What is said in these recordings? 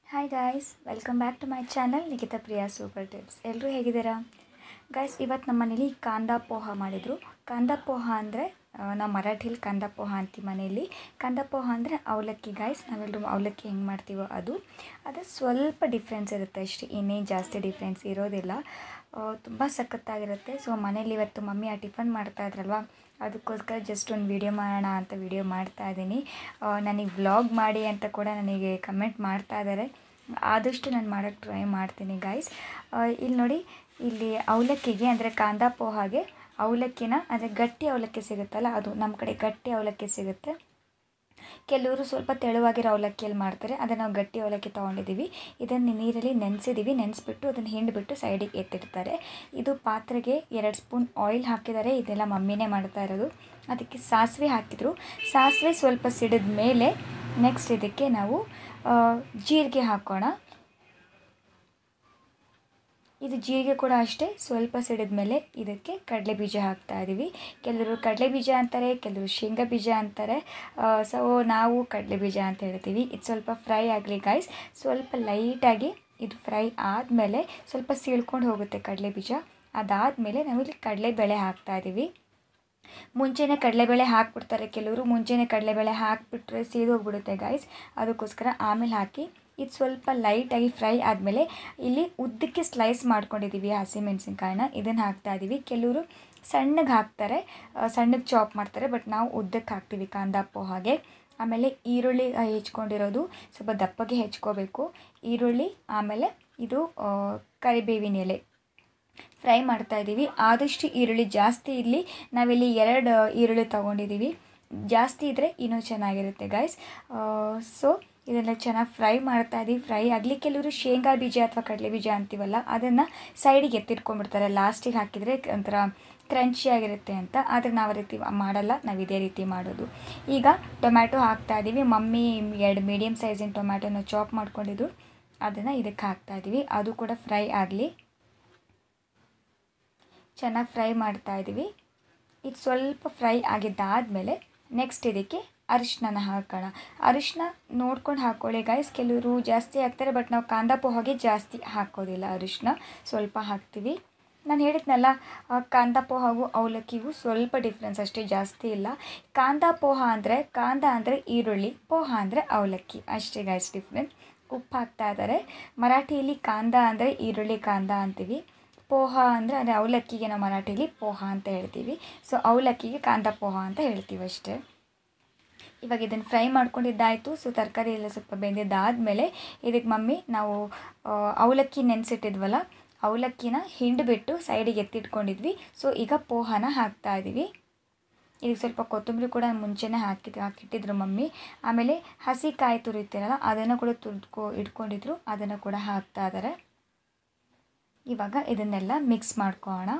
hi guys welcome back to my channel Nikhita Priya super tips ಎಲ್ಲರೂ ಹೇಗಿದ್ದೀರಾ guys ಇವತ್ತು ನಮ್ಮ ಮನೇಲಿ ಕಾಂದಾ ಪೋಹ ಮಾಡಿದರು ಕಾಂದಾ ಪೋಹ ಅಂದರೆ ನಾವು ಮರಾಠಿಲಿ ಕಾಂದಾ ಪೋಹ ಅಂತೀವಿ ಮನೆಯಲ್ಲಿ ಕಾಂದಾ ಪೋಹ ಅಂದರೆ ಅವಲಕ್ಕಿ ಗಾಯ್ಸ್ ನಾವೆಲ್ಲರೂ ಅವಲಕ್ಕಿ ಹೆಂಗೆ ಮಾಡ್ತೀವೋ ಅದು ಅದು ಸ್ವಲ್ಪ ಡಿಫ್ರೆನ್ಸ್ ಇರುತ್ತೆ ಅಷ್ಟೇ ಇನ್ನೇನು ಜಾಸ್ತಿ ಡಿಫ್ರೆನ್ಸ್ ಇರೋದಿಲ್ಲ ತುಂಬ ಸಖತ್ತಾಗಿರುತ್ತೆ ಸೊ ಮನೇಲಿ ಇವತ್ತು ಮಮ್ಮಿ ಆ ಟಿಫನ್ ಮಾಡ್ತಾ ಇದ್ರಲ್ವ ಅದಕ್ಕೋಸ್ಕರ ಜಸ್ಟ್ ಒಂದು ವಿಡಿಯೋ ಮಾಡೋಣ ಅಂತ ವಿಡಿಯೋ ಮಾಡ್ತಾ ಇದ್ದೀನಿ ನನಗೆ ವ್ಲಾಗ್ ಮಾಡಿ ಅಂತ ಕೂಡ ನನಗೆ ಕಮೆಂಟ್ ಮಾಡ್ತಾ ಇದ್ದಾರೆ ಆದಷ್ಟು ನಾನು ಮಾಡೋಕ್ಕೆ ಟ್ರೈ ಮಾಡ್ತೀನಿ ಗಾಯ್ಸ್ ಇಲ್ಲಿ ನೋಡಿ ಇಲ್ಲಿ ಅವಲಕ್ಕಿಗೆ ಅಂದರೆ ಕಾಂದಾ ಪೋಹಾಗೆ ಅವಲಕ್ಕಿನ ಅಂದರೆ ಗಟ್ಟಿ ಅವಲಕ್ಕಿ ಸಿಗುತ್ತಲ್ಲ ಅದು ನಮ್ಮ ಕಡೆ ಗಟ್ಟಿ ಅವಲಕ್ಕಿ ಸಿಗುತ್ತೆ ಕೆಲವರು ಸ್ವಲ್ಪ ತೆಳುವಾಗಿರೋ ಅವಲಕ್ಕಿಯಲ್ಲಿ ಮಾಡ್ತಾರೆ ಅದನ್ನು ನಾವು ಗಟ್ಟಿ ಅವಲಕ್ಕಿ ತೊಗೊಂಡಿದ್ದೀವಿ ಇದನ್ನು ನೀರಲ್ಲಿ ನೆನೆಸಿದ್ದೀವಿ ನೆನೆಸ್ಬಿಟ್ಟು ಅದನ್ನು ಹಿಂಡಿಬಿಟ್ಟು ಸೈಡಿಗೆ ಎತ್ತಿಡ್ತಾರೆ ಇದು ಪಾತ್ರೆಗೆ ಎರಡು ಸ್ಪೂನ್ ಆಯಿಲ್ ಹಾಕಿದ್ದಾರೆ ಇದೆಲ್ಲ ಮಮ್ಮಿನೇ ಮಾಡ್ತಾ ಇರೋದು ಅದಕ್ಕೆ ಸಾಸಿವೆ ಹಾಕಿದರು ಸಾಸಿವೆ ಸ್ವಲ್ಪ ಸಿಡಿದ ಮೇಲೆ ನೆಕ್ಸ್ಟ್ ಇದಕ್ಕೆ ನಾವು ಜೀರಿಗೆ ಹಾಕೋಣ ಇದು ಜೀರಿಗೆ ಕೂಡ ಅಷ್ಟೇ ಸ್ವಲ್ಪ ಸಿಡಿದ ಮೇಲೆ ಇದಕ್ಕೆ ಕಡಲೆ ಬೀಜ ಹಾಕ್ತಾ ಇದ್ದೀವಿ ಕೆಲವರು ಕಡಲೆ ಬೀಜ ಅಂತಾರೆ ಕೆಲವರು ಶೇಂಗಾ ಬೀಜ ಅಂತಾರೆ ಸೊ ನಾವು ಕಡಲೆ ಬೀಜ ಅಂತ ಹೇಳ್ತೀವಿ ಇದು ಸ್ವಲ್ಪ ಫ್ರೈ ಆಗಲಿ ಗಾಯ್ಸ್ ಸ್ವಲ್ಪ ಲೈಟಾಗಿ ಇದು ಫ್ರೈ ಆದಮೇಲೆ ಸ್ವಲ್ಪ ಸೀಳ್ಕೊಂಡು ಹೋಗುತ್ತೆ ಕಡಲೆ ಬೀಜ ಅದಾದಮೇಲೆ ನಾವು ಇಲ್ಲಿ ಕಡಲೆಬೇಳೆ ಹಾಕ್ತಾ ಇದ್ದೀವಿ ಮುಂಚೆನೇ ಕಡಲೆಬೇಳೆ ಹಾಕ್ಬಿಡ್ತಾರೆ ಕೆಲವರು ಮುಂಚೆನೇ ಕಡಲೆಬೇಳೆ ಹಾಕಿಬಿಟ್ರೆ ಸೀದೋಗ್ಬಿಡುತ್ತೆ ಗಾಯ್ಸ್ ಅದಕ್ಕೋಸ್ಕರ ಆಮೇಲೆ ಹಾಕಿ ಇದು ಸ್ವಲ್ಪ ಲೈಟಾಗಿ ಫ್ರೈ ಆದಮೇಲೆ ಇಲ್ಲಿ ಉದ್ದಕ್ಕೆ ಸ್ಲೈಸ್ ಮಾಡ್ಕೊಂಡಿದ್ದೀವಿ ಹಸಿಮೆಣ್ಸಿನ್ಕಾಯಿನ ಇದನ್ನು ಹಾಕ್ತಾ ಇದ್ದೀವಿ ಕೆಲವರು ಸಣ್ಣಗೆ ಹಾಕ್ತಾರೆ ಸಣ್ಣಗೆ ಚಾಪ್ ಮಾಡ್ತಾರೆ ಬಟ್ ನಾವು ಉದ್ದಕ್ಕೆ ಹಾಕ್ತೀವಿ ಕಾಂದಾ ಪೋಹಾಗೆ ಆಮೇಲೆ ಈರುಳ್ಳಿ ಹೆಚ್ಕೊಂಡಿರೋದು ಸ್ವಲ್ಪ ದಪ್ಪಗೆ ಹೆಚ್ಕೋಬೇಕು ಈರುಳ್ಳಿ ಆಮೇಲೆ ಇದು ಕರಿಬೇವಿನ ಎಲೆ ಫ್ರೈ ಮಾಡ್ತಾ ಇದ್ದೀವಿ ಆದಷ್ಟು ಈರುಳ್ಳಿ ಜಾಸ್ತಿ ಇರಲಿ ನಾವಿಲ್ಲಿ ಎರಡು ಈರುಳ್ಳಿ ತೊಗೊಂಡಿದ್ದೀವಿ ಜಾಸ್ತಿ ಇದ್ದರೆ ಇನ್ನೂ ಚೆನ್ನಾಗಿರುತ್ತೆ ಗಾಯ್ಸ್ ಸೊ ಇದೆಲ್ಲ ಚೆನ್ನಾಗಿ ಫ್ರೈ ಮಾಡ್ತಾ ಇದ್ದೀವಿ ಫ್ರೈ ಆಗಲಿ ಕೆಲವರು ಶೇಂಗಾ ಬೀಜ ಅಥವಾ ಕಡಲೆ ಬೀಜ ಅಂತೀವಲ್ಲ ಅದನ್ನು ಸೈಡಿಗೆ ಎತ್ತಿಟ್ಕೊಂಡ್ಬಿಡ್ತಾರೆ ಲಾಸ್ಟಿಗೆ ಹಾಕಿದರೆ ಒಂಥರ ಕ್ರಂಚಿಯಾಗಿರುತ್ತೆ ಅಂತ ಆದರೆ ನಾವು ರೀತಿ ಮಾಡಲ್ಲ ನಾವು ಇದೇ ರೀತಿ ಮಾಡೋದು ಈಗ ಟೊಮ್ಯಾಟೊ ಹಾಕ್ತಾ ಇದ್ದೀವಿ ಮಮ್ಮಿ ಎರಡು ಮೀಡಿಯಮ್ ಸೈಜಿನ ಟೊಮ್ಯಾಟೊನ ಚಾಪ್ ಮಾಡ್ಕೊಂಡಿದ್ದು ಅದನ್ನು ಇದಕ್ಕೆ ಹಾಕ್ತಾ ಇದ್ದೀವಿ ಅದು ಕೂಡ ಫ್ರೈ ಆಗಲಿ ಚೆನ್ನಾಗಿ ಫ್ರೈ ಮಾಡ್ತಾ ಇದ್ದೀವಿ ಇದು ಸ್ವಲ್ಪ ಫ್ರೈ ಆಗಿದ್ದಾದಮೇಲೆ ನೆಕ್ಸ್ಟ್ ಇದಕ್ಕೆ ಅರಿಶಿನ ಹಾಕೋಣ ಅರಿಶಿನ ನೋಡ್ಕೊಂಡು ಹಾಕ್ಕೊಳ್ಳಿ ಗಾಯ್ಸ್ ಕೆಲವರು ಜಾಸ್ತಿ ಹಾಕ್ತಾರೆ ಬಟ್ ನಾವು ಕಾಂದಾ ಪೋಹಾಗೆ ಜಾಸ್ತಿ ಹಾಕೋದಿಲ್ಲ ಅರಿಶಿನ ಸ್ವಲ್ಪ ಹಾಕ್ತೀವಿ ನಾನು ಹೇಳಿದ್ನಲ್ಲ ಕಾಂದಾ ಪೋಹಾಗೂ ಅವಲಕ್ಕಿಗೂ ಸ್ವಲ್ಪ ಡಿಫ್ರೆನ್ಸ್ ಅಷ್ಟೇ ಜಾಸ್ತಿ ಇಲ್ಲ ಕಾಂದಾ ಪೋಹ ಅಂದರೆ ಕಾಂದಾ ಅಂದರೆ ಈರುಳ್ಳಿ ಪೋಹ ಅಂದರೆ ಅವಲಕ್ಕಿ ಅಷ್ಟೇ ಗಾಯ್ಸ್ ಡಿಫ್ರೆನ್ಸ್ ಉಪ್ಪು ಹಾಕ್ತಾ ಇದ್ದಾರೆ ಮರಾಠಿಯಲ್ಲಿ ಕಾಂದಾ ಅಂದರೆ ಈರುಳ್ಳಿ ಕಾಂದಾ ಅಂತೀವಿ ಪೋಹ ಅಂದರೆ ಅದೇ ಅವಲಕ್ಕಿಗೆ ನಾವು ಮರಾಠಿಲಿ ಪೋಹ ಅಂತ ಹೇಳ್ತೀವಿ ಸೊ ಅವಲಕ್ಕಿಗೆ ಕಾಂದಾ ಪೋಹ ಅಂತ ಹೇಳ್ತೀವಿ ಅಷ್ಟೇ ಇವಾಗ ಇದನ್ನು ಫ್ರೈ ಮಾಡ್ಕೊಂಡಿದ್ದಾಯಿತು ಸೊ ತರಕಾರಿ ಎಲ್ಲ ಸ್ವಲ್ಪ ಬೆಂದಿದ್ದಾದಮೇಲೆ ಇದಕ್ಕೆ ಮಮ್ಮಿ ನಾವು ಅವಲಕ್ಕಿ ನೆನೆಸಿಟ್ಟಿದ್ವಲ್ಲ ಅವಲಕ್ಕಿನ ಹಿಂಡಿಬಿಟ್ಟು ಸೈಡಿಗೆ ಎತ್ತಿಟ್ಕೊಂಡಿದ್ವಿ ಸೊ ಈಗ ಪೋಹನ ಹಾಕ್ತಾ ಇದ್ದೀವಿ ಇದಕ್ಕೆ ಸ್ವಲ್ಪ ಕೊತ್ತಂಬರಿ ಕೂಡ ಮುಂಚೆನೇ ಹಾಕಿ ಹಾಕಿಟ್ಟಿದ್ರು ಮಮ್ಮಿ ಆಮೇಲೆ ಹಸಿ ಕಾಯಿ ತುರಿತೀರಲ್ಲ ಅದನ್ನು ಕೂಡ ತುರ್ದ್ಕೊ ಇಟ್ಕೊಂಡಿದ್ರು ಅದನ್ನು ಕೂಡ ಹಾಕ್ತಾ ಇದ್ದಾರೆ ಇವಾಗ ಇದನ್ನೆಲ್ಲ ಮಿಕ್ಸ್ ಮಾಡ್ಕೊಳ್ಳೋಣ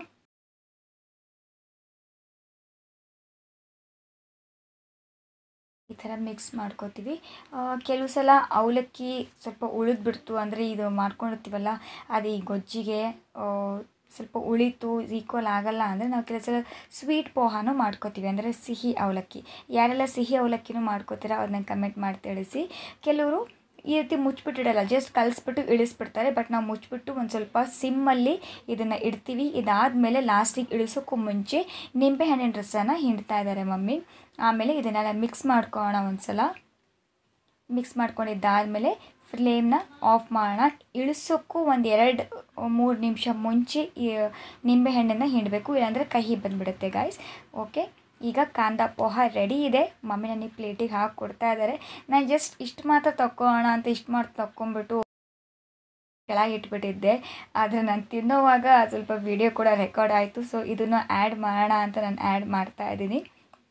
ಈ ಥರ ಮಿಕ್ಸ್ ಮಾಡ್ಕೋತೀವಿ ಕೆಲವು ಸಲ ಅವಲಕ್ಕಿ ಸ್ವಲ್ಪ ಉಳಿದ್ಬಿಡ್ತು ಅಂದರೆ ಇದು ಮಾಡ್ಕೊಂಡಿರ್ತೀವಲ್ಲ ಅದು ಈ ಗೊಜ್ಜಿಗೆ ಸ್ವಲ್ಪ ಉಳಿತು ಈಕ್ವಲ್ ಆಗಲ್ಲ ಅಂದರೆ ನಾವು ಕೆಲವು ಸಲ ಸ್ವೀಟ್ ಪೋಹಾನು ಮಾಡ್ಕೋತೀವಿ ಅಂದರೆ ಸಿಹಿ ಅವಲಕ್ಕಿ ಯಾರೆಲ್ಲ ಸಿಹಿ ಅವಲಕ್ಕಿನೂ ಮಾಡ್ಕೋತೀರ ಅವ್ರನ್ನ ಕಮೆಂಟ್ ಮಾಡಿ ತಿಳಿಸಿ ಕೆಲವರು ಈ ರೀತಿ ಮುಚ್ಚಿಬಿಟ್ಟಿಡಲ್ಲ ಜಸ್ಟ್ ಕಲಿಸ್ಬಿಟ್ಟು ಇಳಿಸ್ಬಿಡ್ತಾರೆ ಬಟ್ ನಾವು ಮುಚ್ಚಿಬಿಟ್ಟು ಒಂದು ಸ್ವಲ್ಪ ಸಿಮ್ಮಲ್ಲಿ ಇದನ್ನು ಇಡ್ತೀವಿ ಇದಾದಮೇಲೆ ಲಾಸ್ಟಿಗೆ ಇಳಿಸೋಕ್ಕೂ ಮುಂಚೆ ನಿಂಬೆಹಣ್ಣಿನ ರಸನ ಹಿಂಡ್ತಾ ಇದ್ದಾರೆ ಮಮ್ಮಿ ಆಮೇಲೆ ಇದನ್ನೆಲ್ಲ ಮಿಕ್ಸ್ ಮಾಡ್ಕೊಳ್ಳೋಣ ಒಂದು ಸಲ ಮಿಕ್ಸ್ ಮಾಡ್ಕೊಂಡಿದ್ದಾದಮೇಲೆ ಫ್ಲೇಮ್ನ ಆಫ್ ಮಾಡೋಣ ಇಳಿಸೋಕ್ಕೂ ಒಂದು ಎರಡು ಮೂರು ನಿಮಿಷ ಮುಂಚೆ ಈ ನಿಂಬೆಹಣ್ಣನ್ನು ಹಿಂಡಬೇಕು ಇಲ್ಲಾಂದರೆ ಕಹಿ ಬಂದುಬಿಡುತ್ತೆ ಗಾಯ್ಸ್ ಓಕೆ ಈಗ ಕಾಂದಾ ಪೋಹ ರೆಡಿ ಇದೆ ಮಮ್ಮಿ ನನಗೆ ಪ್ಲೇಟಿಗೆ ಹಾಕಿ ಕೊಡ್ತಾ ಇದ್ದಾರೆ ನಾನು ಜಸ್ಟ್ ಇಷ್ಟು ಮಾತ್ರ ತಕ್ಕೊಳ್ಳೋಣ ಅಂತ ಇಷ್ಟು ಮಾತ್ರ ತಕ್ಕೊಂಬಿಟ್ಟು ಕೆಳಗೆ ಇಟ್ಬಿಟ್ಟಿದ್ದೆ ಆದರೆ ನಾನು ತಿನ್ನೋವಾಗ ಸ್ವಲ್ಪ ವಿಡಿಯೋ ಕೂಡ ರೆಕಾರ್ಡ್ ಆಯಿತು ಸೊ ಇದನ್ನು ಆ್ಯಡ್ ಮಾಡೋಣ ಅಂತ ನಾನು ಆ್ಯಡ್ ಮಾಡ್ತಾ ಇದ್ದೀನಿ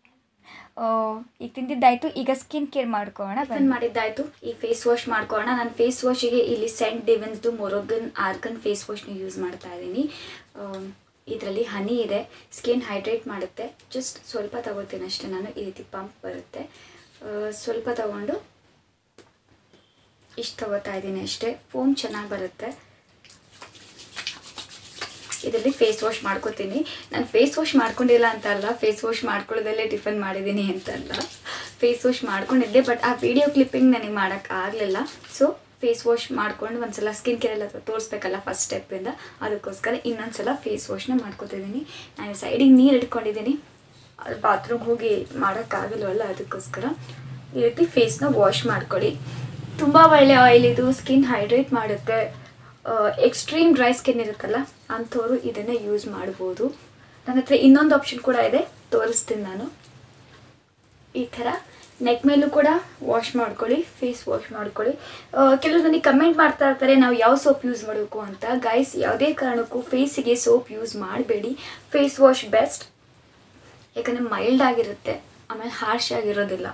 ಈಗ ತಿಂದಿದ್ದಾಯಿತು ಈಗ ಸ್ಕಿನ್ ಕೇರ್ ಮಾಡ್ಕೊಳ್ಳೋಣ ಬಂದು ಮಾಡಿದ್ದಾಯಿತು ಈ ಫೇಸ್ ವಾಶ್ ಮಾಡ್ಕೊಳ್ಳೋಣ ನಾನು ಫೇಸ್ ವಾಶಿಗೆ ಇಲ್ಲಿ ಸೆಂಟ್ ಡಿವನ್ಸ್ದು ಮೊರಗನ್ ಆರ್ಗನ್ ಫೇಸ್ ವಾಶ್ನ ಯೂಸ್ ಮಾಡ್ತಾ ಇದ್ದೀನಿ ಇದರಲ್ಲಿ ಹನಿ ಇದೆ ಸ್ಕಿನ್ ಹೈಡ್ರೇಟ್ ಮಾಡುತ್ತೆ ಜಸ್ಟ್ ಸ್ವಲ್ಪ ತಗೋತೀನಿ ಅಷ್ಟೇ ನಾನು ಈ ರೀತಿ ಪಂಪ್ ಬರುತ್ತೆ ಸ್ವಲ್ಪ ತಗೊಂಡು ಇಷ್ಟು ತಗೋತಾ ಇದ್ದೀನಿ ಅಷ್ಟೇ ಫೋಮ್ ಚೆನ್ನಾಗಿ ಬರುತ್ತೆ ಇದರಲ್ಲಿ ಫೇಸ್ ವಾಶ್ ಮಾಡ್ಕೋತೀನಿ ನಾನು ಫೇಸ್ ವಾಶ್ ಮಾಡ್ಕೊಂಡಿಲ್ಲ ಅಂತ ಅಲ್ಲ ಫೇಸ್ ವಾಶ್ ಮಾಡ್ಕೊಳ್ಳೋದಲ್ಲೇ ಟಿಫನ್ ಮಾಡಿದ್ದೀನಿ ಅಂತಲ್ಲ ಫೇಸ್ ವಾಶ್ ಮಾಡ್ಕೊಂಡಿದ್ದೆ ಬಟ್ ಆ ವಿಡಿಯೋ ಕ್ಲಿಪ್ಪಿಂಗ್ ನನಗೆ ಮಾಡೋಕ್ಕೆ ಆಗಲಿಲ್ಲ ಸೊ ಫೇಸ್ ವಾಶ್ ಮಾಡ್ಕೊಂಡು ಒಂದ್ಸಲ ಸ್ಕಿನ್ ಕೇರ್ ಎಲ್ಲ ತೋರಿಸ್ಬೇಕಲ್ಲ ಫಸ್ಟ್ ಸ್ಟೆಪ್ಪಿಂದ ಅದಕ್ಕೋಸ್ಕರ ಇನ್ನೊಂದ್ಸಲ ಫೇಸ್ ವಾಶ್ನ ಮಾಡ್ಕೊತಿದ್ದೀನಿ ನಾನು ಸೈಡಿಗೆ ನೀರು ಇಟ್ಕೊಂಡಿದ್ದೀನಿ ಅದು ಬಾತ್ರೂಮ್ಗೆ ಹೋಗಿ ಮಾಡೋಕ್ಕಾಗಲ್ವಲ್ಲ ಅದಕ್ಕೋಸ್ಕರ ಈ ರೀತಿ ಫೇಸ್ನ ವಾಶ್ ಮಾಡ್ಕೊಳ್ಳಿ ತುಂಬ ಒಳ್ಳೆ ಆಯಿಲ್ ಇದು ಸ್ಕಿನ್ ಹೈಡ್ರೇಟ್ ಮಾಡುತ್ತೆ ಎಕ್ಸ್ಟ್ರೀಮ್ ಡ್ರೈ ಸ್ಕಿನ್ ಇರುತ್ತಲ್ಲ ಅಂಥವ್ರು ಇದನ್ನು ಯೂಸ್ ಮಾಡ್ಬೋದು ನನ್ನ ಹತ್ರ ಇನ್ನೊಂದು ಆಪ್ಷನ್ ಕೂಡ ಇದೆ ತೋರಿಸ್ತೀನಿ ನಾನು ಈ ಥರ ನೆಕ್ ಮೇಲೂ ಕೂಡ ವಾಶ್ ಮಾಡ್ಕೊಳ್ಳಿ ಫೇಸ್ ವಾಶ್ ಮಾಡ್ಕೊಳ್ಳಿ ಕೆಲವರು ನನಗೆ ಕಮೆಂಟ್ ಮಾಡ್ತಾ ಇರ್ತಾರೆ ನಾವು ಯಾವ ಸೋಪ್ ಯೂಸ್ ಮಾಡಬೇಕು ಅಂತ ಗೈಸ್ ಯಾವುದೇ ಕಾರಣಕ್ಕೂ ಫೇಸಿಗೆ ಸೋಪ್ ಯೂಸ್ ಮಾಡಬೇಡಿ ಫೇಸ್ ವಾಶ್ ಬೆಸ್ಟ್ ಯಾಕಂದರೆ ಮೈಲ್ಡ್ ಆಗಿರುತ್ತೆ ಆಮೇಲೆ ಹಾರ್ಶ್ ಆಗಿರೋದಿಲ್ಲ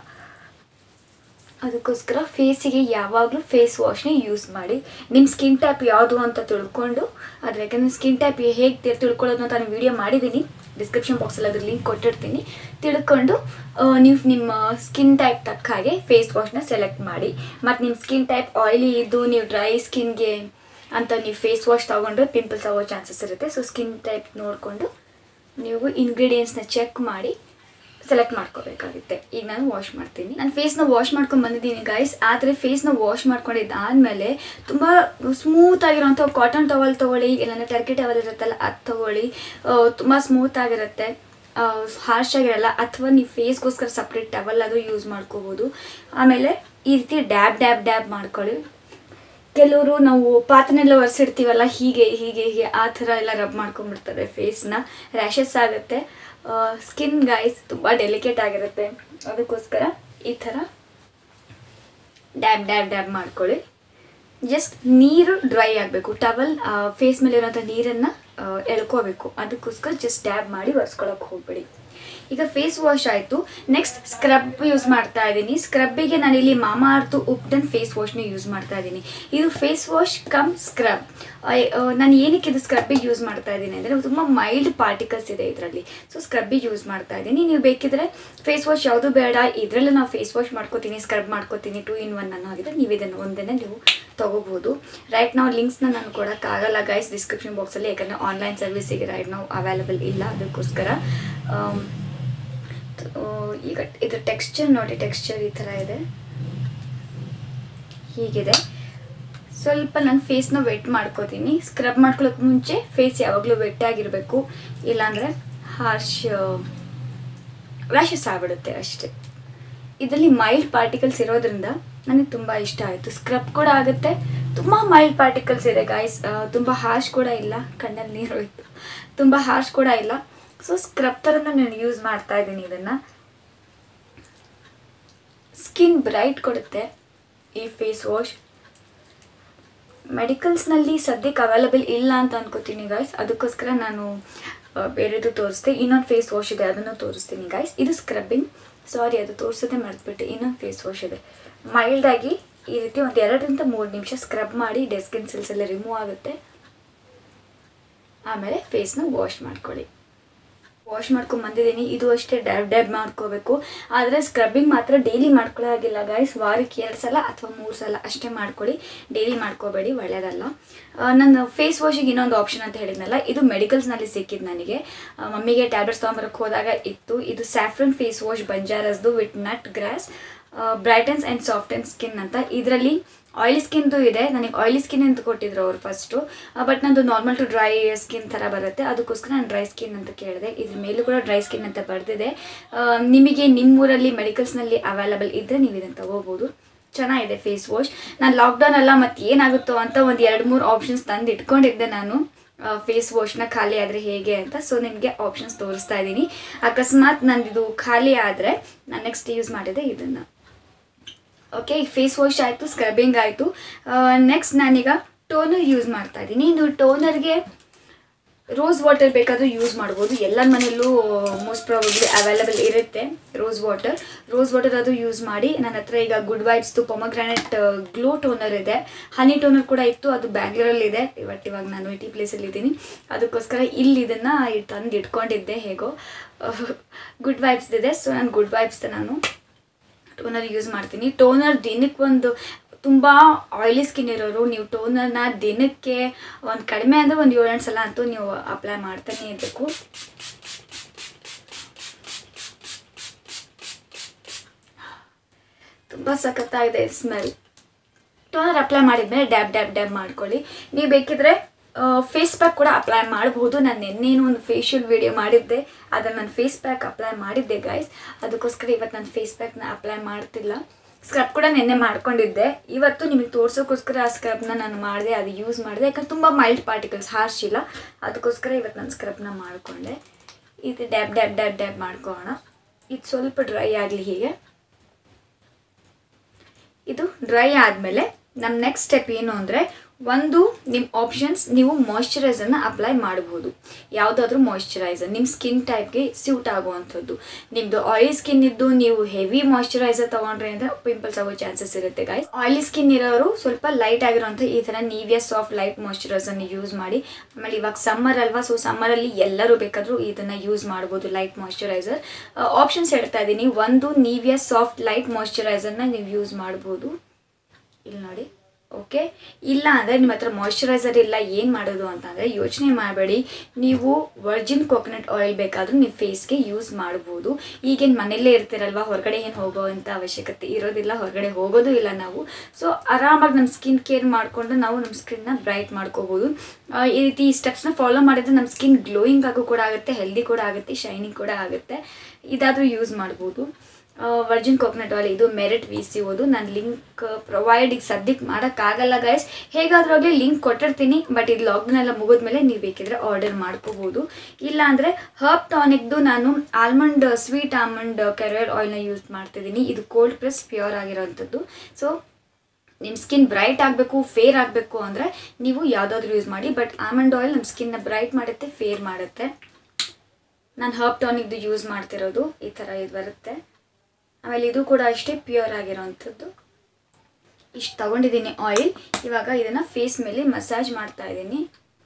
ಅದಕ್ಕೋಸ್ಕರ ಫೇಸಿಗೆ ಯಾವಾಗಲೂ ಫೇಸ್ ವಾಶ್ನೇ ಯೂಸ್ ಮಾಡಿ ನಿಮ್ಮ ಸ್ಕಿನ್ ಟೈಪ್ ಯಾವುದು ಅಂತ ತಿಳ್ಕೊಂಡು ಅದ್ರ ಯಾಕಂದರೆ ಸ್ಕಿನ್ ಟೈಪ್ ಹೇಗೆ ತಿಳ್ಕೊಳ್ಳೋದು ಅಂತ ನಾನು ವಿಡಿಯೋ ಮಾಡಿದ್ದೀನಿ ಡಿಸ್ಕ್ರಿಪ್ಷನ್ ಬಾಕ್ಸಲ್ಲಿ ಅದ್ರ ಲಿಂಕ್ ಕೊಟ್ಟಿರ್ತೀನಿ ತಿಳ್ಕೊಂಡು ನೀವು ನಿಮ್ಮ ಸ್ಕಿನ್ ಟೈಪ್ ತಕ್ಕ ಹಾಗೆ ಫೇಸ್ ವಾಶ್ನ ಸೆಲೆಕ್ಟ್ ಮಾಡಿ ಮತ್ತು ನಿಮ್ಮ ಸ್ಕಿನ್ ಟೈಪ್ ಆಯಿಲಿ ಇದ್ದು ನೀವು ಡ್ರೈ ಸ್ಕಿನ್ಗೆ ಅಂತ ನೀವು ಫೇಸ್ ವಾಶ್ ತೊಗೊಂಡ್ರೆ ಪಿಂಪಲ್ಸ್ ಆಗೋ ಚಾನ್ಸಸ್ ಇರುತ್ತೆ ಸೊ ಸ್ಕಿನ್ ಟೈಪ್ ನೋಡಿಕೊಂಡು ನೀವು ಇಂಗ್ರೀಡಿಯೆಂಟ್ಸ್ನ ಚೆಕ್ ಮಾಡಿ ಸೆಲೆಕ್ಟ್ ಮಾಡ್ಕೋಬೇಕಾಗುತ್ತೆ ಈಗ ನಾನು ವಾಶ್ ಮಾಡ್ತೀನಿ ನಾನು ಫೇಸ್ನ ವಾಶ್ ಮಾಡ್ಕೊಂಡು ಬಂದಿದ್ದೀನಿ ಗೈಸ್ ಆದರೆ ಫೇಸ್ನ ವಾಶ್ ಮಾಡ್ಕೊಂಡಿದ್ದಾದಮೇಲೆ ತುಂಬ ಸ್ಮೂತ್ ಆಗಿರೋಂಥ ಕಾಟನ್ ಟವಲ್ ತೊಗೊಳ್ಳಿ ಇಲ್ಲಾಂದರೆ ಟರ್ಕಿ ಟವಲ್ ಇರುತ್ತಲ್ಲ ಅದು ತೊಗೊಳ್ಳಿ ತುಂಬ ಸ್ಮೂತ್ ಆಗಿರುತ್ತೆ ಹಾರ್ಶ್ ಆಗಿರಲ್ಲ ಅಥವಾ ನೀವು ಫೇಸ್ಗೋಸ್ಕರ ಸಪ್ರೇಟ್ ಟವಲ್ ಆದರೂ ಯೂಸ್ ಮಾಡ್ಕೋಬೋದು ಆಮೇಲೆ ಈ ರೀತಿ ಡ್ಯಾಬ್ ಡ್ಯಾಬ್ ಡ್ಯಾಬ್ ಮಾಡ್ಕೊಳ್ಳಿ ಕೆಲವರು ನಾವು ಪಾತ್ರೆನೆಲ್ಲ ಒರೆಸಿಡ್ತೀವಲ್ಲ ಹೀಗೆ ಹೀಗೆ ಹೀಗೆ ಆ ಥರ ಎಲ್ಲ ರಬ್ ಮಾಡ್ಕೊಂಡ್ಬಿಡ್ತಾರೆ ಫೇಸ್ನ ರ್ಯಾಷಸ್ ಆಗುತ್ತೆ ಸ್ಕಿನ್ ಗೈಸ್ ತುಂಬ ಡೆಲಿಕೇಟ್ ಆಗಿರುತ್ತೆ ಅದಕ್ಕೋಸ್ಕರ ಈ ಥರ ಡ್ಯಾಬ್ ಡ್ಯಾಬ್ ಡ್ಯಾಬ್ ಮಾಡ್ಕೊಳ್ಳಿ ಜಸ್ಟ್ ನೀರು ಡ್ರೈ ಆಗಬೇಕು ಟವಲ್ ಫೇಸ್ ಮೇಲೆ ಇರೋಂಥ ನೀರನ್ನು ಎಳ್ಕೋಬೇಕು ಅದಕ್ಕೋಸ್ಕರ ಜಸ್ಟ್ ಡ್ಯಾಬ್ ಮಾಡಿ ಒರೆಸ್ಕೊಳಕ್ಕೆ ಹೋಗ್ಬೇಡಿ ಈಗ ಫೇಸ್ ವಾಶ್ ಆಯಿತು ನೆಕ್ಸ್ಟ್ ಸ್ಕ್ರಬ್ ಯೂಸ್ ಮಾಡ್ತಾ ಇದ್ದೀನಿ ಸ್ಕ್ರಬ್ಬಿಗೆ ನಾನಿಲ್ಲಿ ಮಾಮಾ ಅರ್ತು ಉಪ್ಟನ್ ಫೇಸ್ ವಾಶ್ನ ಯೂಸ್ ಮಾಡ್ತಾ ಇದ್ದೀನಿ ಇದು ಫೇಸ್ ವಾಶ್ ಕಮ್ ಸ್ಕ್ರಬ್ ನಾನು ಏನಕ್ಕೆ ಇದು ಸ್ಕ್ರಬ್ಬಿಗೆ ಯೂಸ್ ಮಾಡ್ತಾ ಇದ್ದೀನಿ ಅಂದರೆ ತುಂಬ ಮೈಲ್ಡ್ ಪಾರ್ಟಿಕಲ್ಸ್ ಇದೆ ಇದರಲ್ಲಿ ಸೊ ಸ್ಕ್ರಬ್ಬಿಗೆ ಯೂಸ್ ಮಾಡ್ತಾ ಇದ್ದೀನಿ ನೀವು ಬೇಕಿದ್ರೆ ಫೇಸ್ ವಾಶ್ ಯಾವುದು ಬೇಡ ಇದರಲ್ಲೇ ನಾವು ಫೇಸ್ ವಾಶ್ ಮಾಡ್ಕೋತೀನಿ ಸ್ಕ್ರಬ್ ಮಾಡ್ಕೋತೀನಿ ಟೂ ಇನ್ ಒನ್ ಅನ್ನೋ ಆಗಿದ್ರೆ ನೀವು ಇದನ್ನು ಒಂದನ್ನೇ ನೀವು ತೊಗೋಬೋದು ರೈಟ್ ನಾವು ಲಿಂಕ್ಸ್ನ ನಾನು ಕೊಡೋಕ್ಕಾಗಲ್ಲ ಗೈಸ್ ಡಿಸ್ಕ್ರಿಪ್ಷನ್ ಬಾಕ್ಸಲ್ಲಿ ಯಾಕಂದರೆ ಆನ್ಲೈನ್ ಸರ್ವಿಸಿಗೆ ರೈಟ್ ನಾವು ಅವೈಲಬಲ್ ಇಲ್ಲ ಅದಕ್ಕೋಸ್ಕರ ಈಗ ಇದ್ರ ಟೆಕ್ಸ್ಚರ್ ನೋಡಿ ಟೆಕ್ಸ್ಚರ್ ಈ ಥರ ಇದೆ ಹೀಗಿದೆ ಸ್ವಲ್ಪ ನಾನು ಫೇಸ್ನ ವೆಟ್ ಮಾಡ್ಕೋತೀನಿ ಸ್ಕ್ರಬ್ ಮಾಡ್ಕೊಳ್ಳೋಕೆ ಮುಂಚೆ ಫೇಸ್ ಯಾವಾಗಲೂ ವೆಟ್ ಆಗಿರಬೇಕು ಇಲ್ಲಾಂದರೆ ಹಾರ್ಶ್ ರ್ಯಾಷಸ್ ಆಗ್ಬಿಡುತ್ತೆ ಅಷ್ಟೇ ಇದರಲ್ಲಿ ಮೈಲ್ಡ್ ಪಾರ್ಟಿಕಲ್ಸ್ ಇರೋದ್ರಿಂದ ನನಗೆ ತುಂಬ ಇಷ್ಟ ಆಯಿತು ಸ್ಕ್ರಬ್ ಕೂಡ ಆಗುತ್ತೆ ತುಂಬ ಮೈಲ್ಡ್ ಪಾರ್ಟಿಕಲ್ಸ್ ಇದೆ ಗಾಯ್ಸ್ ತುಂಬ ಹಾರ್ಶ್ ಕೂಡ ಇಲ್ಲ ಕಣ್ಣಲ್ಲಿ ನೀರು ಹೋಯ್ತು ತುಂಬ ಹಾರ್ಶ್ ಕೂಡ ಇಲ್ಲ ಸೊ ಸ್ಕ್ರಬ್ ಥರನ ನಾನು ಯೂಸ್ ಮಾಡ್ತಾ ಇದ್ದೀನಿ ಇದನ್ನು ಸ್ಕಿನ್ ಬ್ರೈಟ್ ಕೊಡುತ್ತೆ ಈ ಫೇಸ್ ವಾಶ್ ಮೆಡಿಕಲ್ಸ್ನಲ್ಲಿ ಸದ್ಯಕ್ಕೆ ಅವೈಲಬಲ್ ಇಲ್ಲ ಅಂತ ಅನ್ಕೋತೀನಿ ಗಾಯ್ಸ್ ಅದಕ್ಕೋಸ್ಕರ ನಾನು ಬೇರೆದು ತೋರಿಸ್ದೆ ಇನ್ನೊಂದು ಫೇಸ್ ವಾಶ್ ಇದೆ ಅದನ್ನು ತೋರಿಸ್ತೀನಿ ಗಾಯ್ಸ್ ಇದು ಸ್ಕ್ರಬ್ಬಿಂಗ್ ಸಾರಿ ಅದು ತೋರಿಸೋದೇ ಮರೆತುಬಿಟ್ಟೆ ಇನ್ನೊಂದು ಫೇಸ್ ವಾಶ್ ಇದೆ ಮೈಲ್ಡಾಗಿ ಈ ರೀತಿ ಒಂದು ಎರಡರಿಂದ ಮೂರು ನಿಮಿಷ ಸ್ಕ್ರಬ್ ಮಾಡಿ ಡೆಡ್ ಸ್ಕಿನ್ ಸೆಲ್ಸ್ ಎಲ್ಲ ರಿಮೂವ್ ಆಗುತ್ತೆ ಆಮೇಲೆ ಫೇಸ್ನ ವಾಶ್ ಮಾಡ್ಕೊಳ್ಳಿ ವಾಶ್ ಮಾಡ್ಕೊಂಡು ಬಂದಿದ್ದೀನಿ ಇದು ಅಷ್ಟೇ ಡ್ಯಾಬ್ ಡ್ಯಾಬ್ ಮಾಡ್ಕೋಬೇಕು ಆದರೆ ಸ್ಕ್ರಬ್ಬಿಂಗ್ ಮಾತ್ರ ಡೈಲಿ ಮಾಡ್ಕೊಳ್ಳೋಗಿಲ್ಲ ಗಾಯ್ಸ್ ವಾರಕ್ಕೆ ಎರಡು ಸಲ ಅಥವಾ ಮೂರು ಸಲ ಅಷ್ಟೇ ಮಾಡ್ಕೊಳ್ಳಿ ಡೈಲಿ ಮಾಡ್ಕೋಬೇಡಿ ಒಳ್ಳೆಯದಲ್ಲ ನನ್ನ ಫೇಸ್ ವಾಶಿಗೆ ಇನ್ನೊಂದು ಆಪ್ಷನ್ ಅಂತ ಹೇಳಿದ್ನಲ್ಲ ಇದು ಮೆಡಿಕಲ್ಸ್ನಲ್ಲಿ ಸಿಕ್ಕಿದ್ದು ನನಗೆ ಮಮ್ಮಿಗೆ ಟ್ಯಾಬ್ಲೆಟ್ಸ್ ತೊಗೊಂಬರಕ್ಕೆ ಹೋದಾಗ ಇತ್ತು ಇದು ಸ್ಯಾಫ್ರನ್ ಫೇಸ್ ವಾಶ್ ಬಂಜಾರಸ್ದು with nut grass brightens and soft and skin ಅಂತ ಇದರಲ್ಲಿ ಆಯಿಲಿ ಸ್ಕಿನ್ದು ಇದೆ ನನಗೆ ಆಯಿಲಿ ಸ್ಕಿನ್ ಅಂತ ಕೊಟ್ಟಿದ್ರು ಅವ್ರು ಫಸ್ಟು ಬಟ್ ನಂದು ನಾರ್ಮಲ್ ಟು ಡ್ರೈ ಸ್ಕಿನ್ ಥರ ಬರುತ್ತೆ ಅದಕ್ಕೋಸ್ಕರ ನಾನು ಡ್ರೈ ಸ್ಕಿನ್ ಅಂತ ಕೇಳಿದೆ ಇದ್ರ ಮೇಲೂ ಕೂಡ ಡ್ರೈ ಸ್ಕಿನ್ ಅಂತ ಬರೆದಿದೆ ನಿಮಗೆ ನಿಮ್ಮೂರಲ್ಲಿ ಮೆಡಿಕಲ್ಸ್ನಲ್ಲಿ ಅವೈಲಬಲ್ ಇದ್ದರೆ ನೀವು ಇದನ್ನು ತಗೋಬೋದು ಚೆನ್ನಾಗಿದೆ ಫೇಸ್ ವಾಶ್ ನಾನು ಲಾಕ್ಡೌನ್ ಅಲ್ಲ ಮತ್ತು ಏನಾಗುತ್ತೋ ಅಂತ ಒಂದು ಎರಡು ಮೂರು ಆಪ್ಷನ್ಸ್ ತಂದು ಇಟ್ಕೊಂಡಿದ್ದೆ ನಾನು ಫೇಸ್ ವಾಶ್ನ ಖಾಲಿ ಆದರೆ ಹೇಗೆ ಅಂತ ಸೊ ನಿಮಗೆ ಆಪ್ಷನ್ಸ್ ತೋರಿಸ್ತಾ ಇದ್ದೀನಿ ಅಕಸ್ಮಾತ್ ನಂದಿದು ಖಾಲಿ ಆದರೆ ನಾನು ನೆಕ್ಸ್ಟ್ ಯೂಸ್ ಮಾಡಿದೆ ಇದನ್ನು ಓಕೆ ಈಗ ಫೇಸ್ ವಾಶ್ ಆಯಿತು ಸ್ಕ್ರಬ್ಬಿಂಗ್ ಆಯಿತು ನೆಕ್ಸ್ಟ್ ನಾನೀಗ ಟೋನರ್ ಯೂಸ್ ಮಾಡ್ತಾ ಇದ್ದೀನಿ ಇದು ಟೋನರ್ಗೆ ರೋಸ್ ವಾಟರ್ ಬೇಕಾದರೂ ಯೂಸ್ ಮಾಡ್ಬೋದು ಎಲ್ಲರ ಮನೆಯಲ್ಲೂ ಮೋಸ್ಟ್ ಪ್ರಾಬಬ್ಲಿ ಅವೈಲಬಲ್ ಇರುತ್ತೆ ರೋಸ್ ವಾಟರ್ ರೋಸ್ ವಾಟರ್ ಅದು ಯೂಸ್ ಮಾಡಿ ನನ್ನ ಹತ್ರ ಈಗ ಗುಡ್ ವೈಬ್ಸ್ದು ಪೊಮಗ್ರಾನೆಟ್ ಗ್ಲೋ ಟೋನರ್ ಇದೆ ಹನಿ ಟೋನರ್ ಕೂಡ ಇತ್ತು ಅದು ಬ್ಯಾಂಗ್ಳೂರಲ್ಲಿದೆ ಬಟ್ ಇವಾಗ ನಾನು ಟಿ ಪ್ಲೇಸಲ್ಲಿ ಇದ್ದೀನಿ ಅದಕ್ಕೋಸ್ಕರ ಇಲ್ಲಿ ಇದನ್ನು ತಂದು ಇಟ್ಕೊಂಡಿದ್ದೆ ಹೇಗೋ ಗುಡ್ ವೈಬ್ಸ್ ಇದೆ ಸೊ ನಾನು ಗುಡ್ ವೈಬ್ಸ್ದ ನಾನು ಟೋನರ್ ಯೂಸ್ ಮಾಡ್ತೀನಿ ಟೋನರ್ ದಿನಕ್ಕೆ ಒಂದು ತುಂಬ ಆಯಿಲಿ ಸ್ಕಿನ್ ಇರೋರು ನೀವು ಟೋನರ್ನ ದಿನಕ್ಕೆ ಒಂದು ಕಡಿಮೆ ಅಂದರೆ ಒಂದು ಏಳೆಂಟು ಸಲ ಅಂತೂ ನೀವು ಅಪ್ಲೈ ಮಾಡ್ತಾನೆ ಇರಬೇಕು ತುಂಬ ಸಖತ್ತಾಗಿದೆ ಸ್ಮೆಲ್ ಟೋನರ್ ಅಪ್ಲೈ ಮಾಡಿದ್ಮೇಲೆ ಡ್ಯಾಬ್ ಡ್ಯಾಬ್ ಡ್ಯಾಬ್ ಮಾಡ್ಕೊಳ್ಳಿ ನೀವು ಬೇಕಿದ್ರೆ ಫೇಸ್ ಪ್ಯಾಕ್ ಕೂಡ ಅಪ್ಲೈ ಮಾಡಬಹುದು ನಾನು ನಿನ್ನೇನು ಒಂದು ಫೇಶಿಯಲ್ ವಿಡಿಯೋ ಮಾಡಿದ್ದೆ ಅದನ್ನು ನಾನು ಫೇಸ್ ಪ್ಯಾಕ್ ಅಪ್ಲೈ ಮಾಡಿದ್ದೆ ಗೈಸ್ ಅದಕ್ಕೋಸ್ಕರ ಇವತ್ತು ನಾನು ಫೇಸ್ ಪ್ಯಾಕ್ನ ಅಪ್ಲೈ ಮಾಡ್ತಿಲ್ಲ ಸ್ಕ್ರಬ್ ಕೂಡ ನಿನ್ನೆ ಮಾಡ್ಕೊಂಡಿದ್ದೆ ಇವತ್ತು ನಿಮಗೆ ತೋರ್ಸೋಕ್ಕೋಸ್ಕರ ಆ ಸ್ಕ್ರಬ್ನ ನಾನು ಮಾಡಿದೆ ಅದು ಯೂಸ್ ಮಾಡಿದೆ ಯಾಕಂದ್ರೆ ತುಂಬ ಮೈಲ್ಡ್ ಪಾರ್ಟಿಕಲ್ಸ್ ಹಾರ್ಶ್ ಇಲ್ಲ ಅದಕ್ಕೋಸ್ಕರ ಇವತ್ತು ನಾನು ಸ್ಕ್ರಬ್ನ ಮಾಡಿಕೊಂಡೆ ಇದು ಡ್ಯಾಬ್ ಡ್ಯಾಬ್ ಡ್ಯಾಬ್ ಡ್ಯಾಬ್ ಮಾಡ್ಕೊಳ್ಳೋಣ ಇದು ಸ್ವಲ್ಪ ಡ್ರೈ ಆಗಲಿ ಹೀಗೆ ಇದು ಡ್ರೈ ಆದಮೇಲೆ ನಮ್ಮ ನೆಕ್ಸ್ಟ್ ಸ್ಟೆಪ್ ಏನು ಅಂದರೆ ಒಂದು ನಿಮ್ಮ ಆಪ್ಷನ್ಸ್ ನೀವು ಮಾಯ್ಶ್ಚರೈಸರ್ನ ಅಪ್ಲೈ ಮಾಡ್ಬೋದು ಯಾವುದಾದ್ರೂ ಮಾಯ್ಶ್ಚರೈಸರ್ ನಿಮ್ಮ ಸ್ಕಿನ್ ಟೈಪ್ಗೆ ಸ್ಯೂಟ್ ಆಗುವಂಥದ್ದು ನಿಮ್ಮದು ಆಯಿಲಿ ಸ್ಕಿನ್ ಇದ್ದು ನೀವು ಹೆವಿ ಮಾಯ್ಶ್ಚರೈಸರ್ ತೊಗೊಂಡ್ರೆ ಅಂದರೆ ಪಿಂಪಲ್ಸ್ ಆಗೋ ಚಾನ್ಸಸ್ ಇರುತ್ತೆ ಗಾಯ್ಸ್ ಆಯಿಲಿ ಸ್ಕಿನ್ ಇರೋರು ಸ್ವಲ್ಪ ಲೈಟ್ ಆಗಿರೋಂಥ ಈ ಥರ ನೀವಿಯ ಸಾಫ್ಟ್ ಲೈಟ್ ಮಾಯ್ಶ್ಚರೈಸರ್ನ ಯೂಸ್ ಮಾಡಿ ಆಮೇಲೆ ಇವಾಗ ಸಮ್ಮರ್ ಅಲ್ವಾ ಸೊ ಸಮ್ಮರಲ್ಲಿ ಎಲ್ಲರೂ ಬೇಕಾದರೂ ಇದನ್ನು ಯೂಸ್ ಮಾಡ್ಬೋದು ಲೈಟ್ ಮಾಯ್ಶ್ಚರೈಸರ್ ಆಪ್ಷನ್ಸ್ ಹೇಳ್ತಾ ಇದ್ದೀನಿ ಒಂದು ನೀವಿಯ ಸಾಫ್ಟ್ ಲೈಟ್ ಮಾಯ್ಶ್ಚರೈಸರ್ನ ನೀವು ಯೂಸ್ ಮಾಡ್ಬೋದು ಇಲ್ಲಿ ನೋಡಿ ಓಕೆ ಇಲ್ಲ ಅಂದರೆ ನಿಮ್ಮ ಹತ್ರ ಮಾಯ್ಶ್ಚರೈಸರ್ ಇಲ್ಲ ಏನು ಮಾಡೋದು ಅಂತಂದರೆ ಯೋಚನೆ ಮಾಡಬೇಡಿ ನೀವು ವರ್ಜಿನ್ ಕೋಕೋನಟ್ ಆಯಿಲ್ ಬೇಕಾದರೂ ನೀವು ಫೇಸ್ಗೆ ಯೂಸ್ ಮಾಡ್ಬೋದು ಈಗೇನು ಮನೆಯಲ್ಲೇ ಇರ್ತೀರಲ್ವ ಹೊರಗಡೆ ಏನು ಹೋಗೋ ಅಂತ ಅವಶ್ಯಕತೆ ಇರೋದಿಲ್ಲ ಹೊರಗಡೆ ಹೋಗೋದು ಇಲ್ಲ ನಾವು ಸೊ ಆರಾಮಾಗಿ ನಮ್ಮ ಸ್ಕಿನ್ ಕೇರ್ ಮಾಡಿಕೊಂಡು ನಾವು ನಮ್ಮ ಸ್ಕಿನ್ನ ಬ್ರೈಟ್ ಮಾಡ್ಕೋಬೋದು ಆ, ಈ ರೀತಿ ಈ ಸ್ಟೆಪ್ಸ್ನ ಫಾಲೋ ಮಾಡಿದ್ರೆ ನಮ್ಮ ಸ್ಕಿನ್ ಗ್ಲೋಯಿಂಗ್ ಆಗೋ ಕೂಡ ಆಗುತ್ತೆ ಹೆಲ್ದಿ ಕೂಡ ಆಗುತ್ತೆ ಶೈನಿಂಗ್ ಕೂಡ ಆಗುತ್ತೆ ಇದಾದರೂ ಯೂಸ್ ಮಾಡ್ಬೋದು ವರ್ಜಿನ್ ಕೋಕೋನಟ್ ಆಯಿಲ್ ಇದು ಮೆರಿಟ್ ವಿ ಸಿ ಓದು ನಾನು ಲಿಂಕ್ ಪ್ರೊವೈಡ್ ಈಗ ಸದ್ಯಕ್ಕೆ ಮಾಡೋಕ್ಕಾಗಲ್ಲ ಗೈಸ್ ಹೇಗಾದ್ರೂ ಆಗಲಿ ಲಿಂಕ್ ಕೊಟ್ಟಿರ್ತೀನಿ ಬಟ್ ಇದು ಲಾಕ್ಡೌನ್ ಎಲ್ಲ ಮುಗಿದ್ಮೇಲೆ ನೀವು ಬೇಕಿದ್ರೆ ಆರ್ಡರ್ ಮಾಡ್ಕೋಬೋದು ಇಲ್ಲ ಅಂದರೆ ಹರ್ಬ್ ಟಾನಿಕ್ದು ನಾನು ಆಲ್ಮಂಡ್ ಸ್ವೀಟ್ ಆಲ್ಮಂಡ್ ಕೆರಿಯರ್ ಆಯಿಲ್ನ ಯೂಸ್ ಮಾಡ್ತಿದ್ದೀನಿ ಇದು ಕೋಲ್ಡ್ ಪ್ರೆಸ್ ಪ್ಯೂರ್ ಆಗಿರೋವಂಥದ್ದು ಸೊ ನಿಮ್ಮ ಸ್ಕಿನ್ ಬ್ರೈಟ್ ಆಗಬೇಕು ಫೇರ್ ಆಗಬೇಕು ಅಂದರೆ ನೀವು ಯಾವುದಾದ್ರೂ ಯೂಸ್ ಮಾಡಿ ಬಟ್ ಆಲ್ಮಂಡ್ ಆಯಿಲ್ ನಮ್ಮ ಸ್ಕಿನ್ನ ಬ್ರೈಟ್ ಮಾಡುತ್ತೆ ಫೇರ್ ಮಾಡುತ್ತೆ ನಾನು ಹರ್ಬ್ ಟಾನಿಕ್ದು ಯೂಸ್ ಮಾಡ್ತಿರೋದು ಈ ಥರ ಇದು ಬರುತ್ತೆ ಆಮೇಲೆ ಇದು ಕೂಡ ಅಷ್ಟೇ ಪ್ಯೂರ್ ಆಗಿರೋವಂಥದ್ದು ಇಷ್ಟು ತಗೊಂಡಿದ್ದೀನಿ ಆಯಿಲ್ ಇವಾಗ ಇದನ್ನು ಫೇಸ್ ಮೇಲೆ ಮಸಾಜ್ ಮಾಡ್ತಾ ಇದ್ದೀನಿ